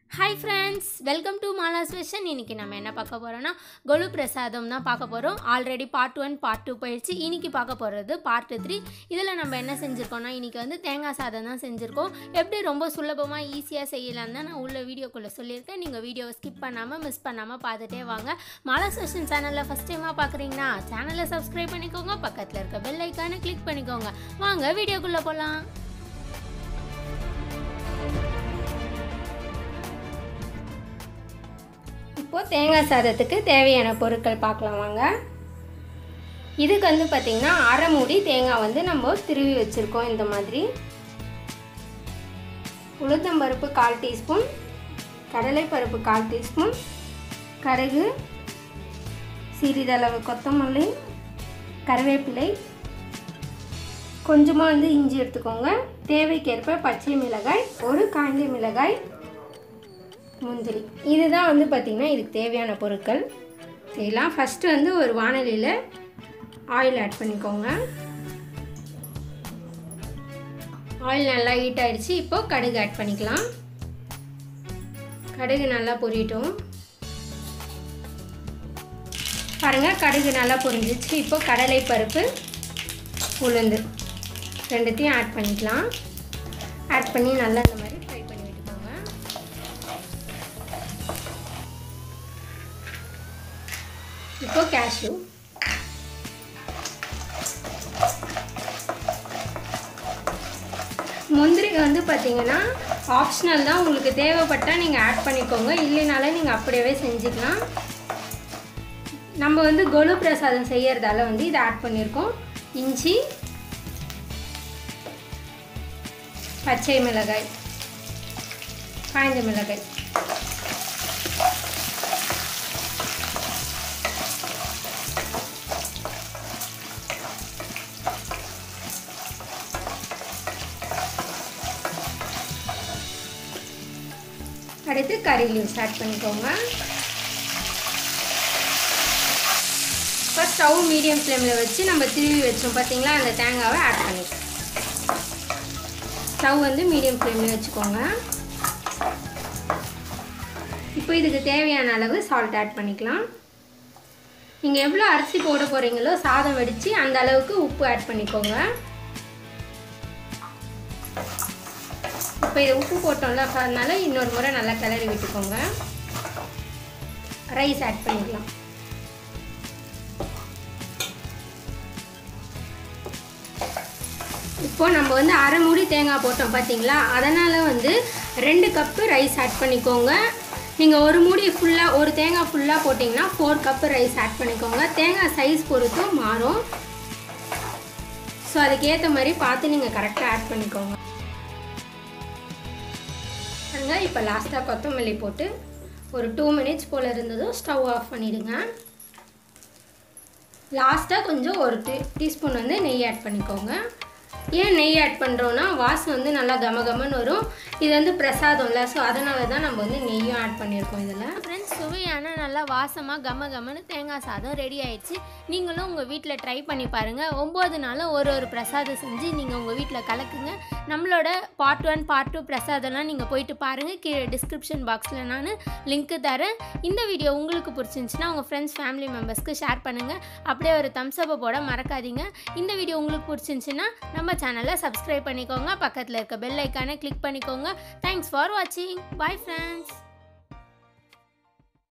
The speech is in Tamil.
hi friends welcome to Mala's version இன்றைக்கி நம்ம என்ன பார்க்க போகிறோன்னா கொலு பிரசாதம் தான் பார்க்க போகிறோம் already part one part two போயிடுச்சு இன்றைக்கி பார்க்க போகிறது பார்ட் த்ரீ இதில் நம்ம என்ன செஞ்சுருக்கோம்னா இன்றைக்கி வந்து தேங்காய் சாதம் தான் செஞ்சுருக்கோம் எப்படி ரொம்ப சுலபமாக ஈஸியாக செய்யலாம் தான் நான் உள்ள வீடியோக்குள்ளே சொல்லியிருக்கேன் நீங்கள் வீடியோவை ஸ்கிப் பண்ணாமல் மிஸ் பண்ணாமல் பார்த்துட்டே வாங்க மாலாஸ் வெஷன் சேனலில் ஃபஸ்ட் டைமாக பார்க்குறீங்கன்னா சேனலை சப்ஸ்கிரைப் பண்ணிக்கோங்க பக்கத்தில் இருக்க பெல் ஐக்கானை கிளிக் பண்ணிக்கோங்க வாங்க வீடியோக்குள்ளே போகலாம் இப்போது தேங்காய் சாதத்துக்கு தேவையான பொருட்கள் பார்க்கலாம் வாங்க இதுக்கு வந்து பார்த்திங்கன்னா அரை மூடி தேங்காய் வந்து நம்ம திருவி வச்சுருக்கோம் இந்த மாதிரி உளுத்தம்பருப்பு கால் டீஸ்பூன் கடலைப்பருப்பு கால் டீஸ்பூன் கடுகு சிறிதளவு கொத்தமல்லி கருவேப்பிலை கொஞ்சமாக வந்து இஞ்சி எடுத்துக்கோங்க தேவைக்கேற்ப பச்சை மிளகாய் ஒரு காய்ந்த மிளகாய் முந்திரி இதுதான் வந்து பார்த்திங்கன்னா இதுக்கு தேவையான பொருட்கள் செய்யலாம் ஃபஸ்ட்டு வந்து ஒரு வானலியில் ஆயில் ஆட் பண்ணிக்கோங்க ஆயில் நல்லா ஹீட் ஆகிடுச்சு இப்போது கடுகு ஆட் பண்ணிக்கலாம் கடுகு நல்லா பொரியட்டும் பாருங்கள் கடுகு நல்லா பொரிஞ்சிச்சு இப்போ கடலை பருப்பு உளுந்து ரெண்டுத்தையும் ஆட் பண்ணிக்கலாம் ஆட் பண்ணி நல்லா இந்த மாதிரி ஃப்ரை பண்ணி விட்டுக்கோங்க இப்போ கேஷ்யூ முந்திரி வந்து பார்த்தீங்கன்னா ஆப்ஷனல் தான் உங்களுக்கு தேவைப்பட்டால் நீங்கள் ஆட் பண்ணிக்கோங்க இல்லைனாலும் நீங்கள் அப்படியே செஞ்சுக்கலாம் நம்ம வந்து கொலு பிரசாதம் செய்யறதால வந்து இதை ஆட் பண்ணியிருக்கோம் இஞ்சி பச்சை மிளகாய் காய்ந்த மிளகாய் அடுத்து கறி லீவ்ஸ் ஆட் பண்ணிக்கோங்க இப்போ ஸ்டவ் மீடியம் ஃப்ளேமில் வச்சு நம்ம திருவி வச்சோம் பார்த்தீங்களா அந்த தேங்காவை ஆட் பண்ணிக்கலாம் ஸ்டவ் வந்து மீடியம் ஃப்ளேமில் வச்சுக்கோங்க இப்போ இதுக்கு தேவையான அளவு சால்ட் ஆட் பண்ணிக்கலாம் நீங்கள் எவ்வளோ அரிசி போட போகிறீங்களோ சாதம் வடித்து அந்த அளவுக்கு உப்பு ஆட் பண்ணிக்கோங்க இப்போ இதை உப்பு போட்டோம்ல அதனால இன்னொரு முறை நல்லா கிளறி விட்டுக்கோங்க ரைஸ் ஆட் பண்ணிக்கலாம் இப்போ நம்ம வந்து அரை மூடி தேங்காய் போட்டோம் பார்த்தீங்களா அதனால் வந்து ரெண்டு கப்பு ரைஸ் ஆட் பண்ணிக்கோங்க நீங்கள் ஒரு மூடி ஃபுல்லாக ஒரு தேங்காய் ஃபுல்லாக போட்டிங்கன்னா ஃபோர் கப்பு ரைஸ் ஆட் பண்ணிக்கோங்க தேங்காய் சைஸ் பொறுத்தும் மாறும் ஸோ அதுக்கேற்ற மாதிரி பார்த்து நீங்கள் கரெக்டாக ஆட் பண்ணிக்கோங்க பாருங்க இப்போ லாஸ்ட்டாக கொத்தமல்லி போட்டு ஒரு டூ மினிட்ஸ் போல் இருந்ததும் ஸ்டவ் ஆஃப் பண்ணிவிடுங்க லாஸ்ட்டாக கொஞ்சம் ஒரு டீ டீஸ்பூன் வந்து நெய் ஆட் பண்ணிக்கோங்க ஏன் நெய் ஆட் பண்ணுறோன்னா வாசம் வந்து நல்லா கமகமன்னு வரும் இது வந்து பிரசாதம்ல ஸோ அதனால தான் நம்ம வந்து நெய்யும் ஆட் பண்ணியிருக்கோம் இதில் ஃப்ரெண்ட்ஸ் சுவையான நல்லா வாசமாக கம கமன்னு தேங்காய் சாதம் ரெடி ஆயிடுச்சு நீங்களும் உங்கள் வீட்டில் ட்ரை பண்ணி பாருங்கள் ஒம்பது நாளும் ஒரு ஒரு பிரசாதம் செஞ்சு நீங்கள் உங்கள் வீட்டில் கலக்குங்க நம்மளோட பார்ட் ஒன் பார்ட் டூ பிரசாதம்லாம் நீங்கள் போயிட்டு பாருங்கள் கீழே டிஸ்கிரிப்ஷன் பாக்ஸில் நான் லிங்க்கு தரேன் இந்த வீடியோ உங்களுக்கு பிடிச்சிருந்துச்சின்னா உங்கள் ஃப்ரெண்ட்ஸ் ஃபேமிலி மெம்பர்ஸ்க்கு ஷேர் பண்ணுங்கள் அப்படியே ஒரு தம்ஸ் அப்பை போட மறக்காதீங்க இந்த வீடியோ உங்களுக்கு பிடிச்சிருந்துச்சின்னா நம்ம சேனலை சப்ஸ்கிரைப் பண்ணிக்கோங்க பக்கத்தில் இருக்க பெல் ஐக்கானை கிளிக் பண்ணிக்கோங்க தேங்க்ஸ் ஃபார் வாட்சிங் பாய் ஃப்ரெண்ட்ஸ்